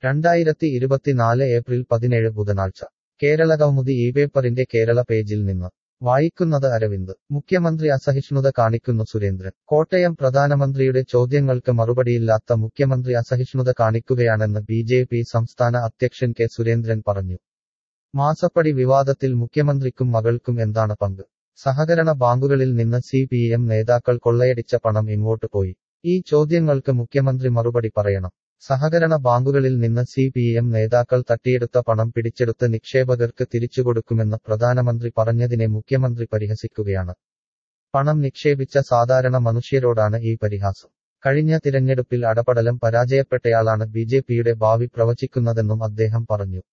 രണ്ടായിരത്തി ഇരുപത്തിനാല് ഏപ്രിൽ പതിനേഴ് ബുധനാഴ്ച കേരളകൗമുദി ഈ പേപ്പറിന്റെ കേരള പേജിൽ നിന്ന് വായിക്കുന്നത് അരവിന്ദ് മുഖ്യമന്ത്രി അസഹിഷ്ണുത കാണിക്കുന്നു സുരേന്ദ്രൻ കോട്ടയം പ്രധാനമന്ത്രിയുടെ ചോദ്യങ്ങൾക്ക് മറുപടിയില്ലാത്ത മുഖ്യമന്ത്രി അസഹിഷ്ണുത കാണിക്കുകയാണെന്ന് ബി ജെ പി സംസ്ഥാന അധ്യക്ഷൻ കെ സുരേന്ദ്രൻ പറഞ്ഞു മാസപ്പടി വിവാദത്തിൽ മുഖ്യമന്ത്രിക്കും മകൾക്കും എന്താണ് പങ്ക് സഹകരണ ബാങ്കുകളിൽ നിന്ന് സി പി എം നേതാക്കൾ കൊള്ളയടിച്ച പണം ഇങ്ങോട്ട് പോയി ഈ ചോദ്യങ്ങൾക്ക് മുഖ്യമന്ത്രി മറുപടി പറയണം സഹകരണ ബാങ്കുകളിൽ നിന്ന് സി പി എം നേതാക്കൾ തട്ടിയെടുത്ത പണം പിടിച്ചെടുത്ത് നിക്ഷേപകർക്ക് തിരിച്ചുകൊടുക്കുമെന്ന് പ്രധാനമന്ത്രി പറഞ്ഞതിനെ മുഖ്യമന്ത്രി പരിഹസിക്കുകയാണ് പണം നിക്ഷേപിച്ച സാധാരണ മനുഷ്യരോടാണ് ഈ പരിഹാസം കഴിഞ്ഞ തിരഞ്ഞെടുപ്പിൽ അടപടലം പരാജയപ്പെട്ടയാളാണ് ബി ജെ പിയുടെ ഭാവി പ്രവചിക്കുന്നതെന്നും അദ്ദേഹം പറഞ്ഞു